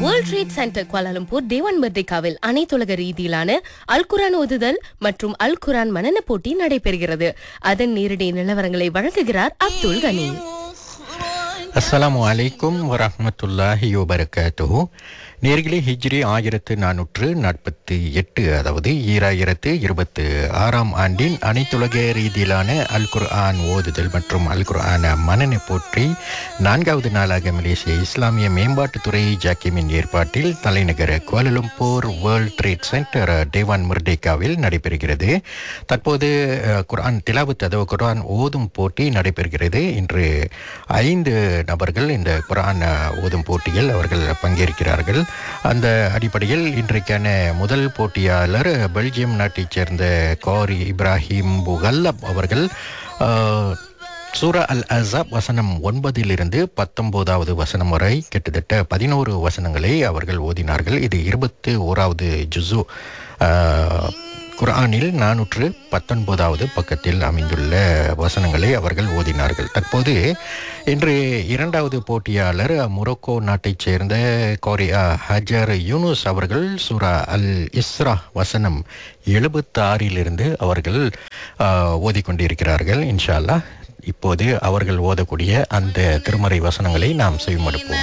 world trade centre Kuala Lumpur Dewan மர்திகாவில் அனைத்துலக ரீதியிலான அல் குரான் ஓதுதல் மற்றும் அல் குரான் மனன போட்டி நடைபெறுகிறது அதன் நேரடி நிலவரங்களை வழங்குகிறார் அப்துல் கனி அஸ்ஸலாமு அலைக்கும் வரஹ்மத்துல்லாஹி வபரகாத்துஹு நேர்களே ஹிஜ்ரி ஆயிரத்து நானூற்று நாற்பத்தி எட்டு அதாவது ஈராயிரத்து இருபத்து ஆறாம் ஆண்டின் அனைத்துலக ரீதியிலான அல் குர்ஆன் ஓதுதல் மற்றும் அல் குர்ஆன மனனை போற்றி நான்காவது நாளாக மலேசிய இஸ்லாமிய மேம்பாட்டுத்துறை ஜாக்கிமின் ஏற்பாட்டில் தலைநகர் Kuala Lumpur world trade centre Dewan முர்டேகாவில் நடைபெறுகிறது தற்போது அஹ், குர்ஆன் திலாவத் அதாவது குர்ஆன் ஓதும் போட்டி நடைபெறுகிறது இன்று ஐந்து நபர்கள் இந்த குர்ஆன் அஹ், ஓதும் போட்டியில் அவர்கள் பங்கேற்கிறார்கள் அந்த அடிப்படையில் இன்றைக்கான முதல் போட்டியாளர் பெல்ஜியம் நாட்டைச் சேர்ந்த காரி இப்ராஹிம் புகல்லப் அவர்கள் அஹ், சூரா அல் அசாப் வசனம் ஒன்பதிலிருந்து பத்தொன்பதாவது வசனம் வரை கிட்டத்தட்ட பதினோரு வசனங்களை அவர்கள் ஓதினார்கள் இது இருபத்து ஓராவது ஜுசு ஆஹ், குர்ஆனில் நானூற்று பத்தொன்பதாவது பக்கத்தில் அமைந்துள்ள வசனங்களை அவர்கள் ஓதினார்கள் தற்போது இன்று இரண்டாவது போட்டியாளர் மொரோக்கோ நாட்டைச் சேர்ந்த கோரியா ஹஜர் யூனுஸ் அவர்கள் சூரா அல் இஸ்ரா வசனம் எழுபத்தாறிலிருந்து அவர்கள் ஆஹ், ஓதிக்கொண்டிருக்கிறார்கள் இன்ஷா அல்லாஹ் இப்போது அவர்கள் ஓதக்கூடிய அந்த திருமறை வசனங்களை நாம் செவிமடுப்போம்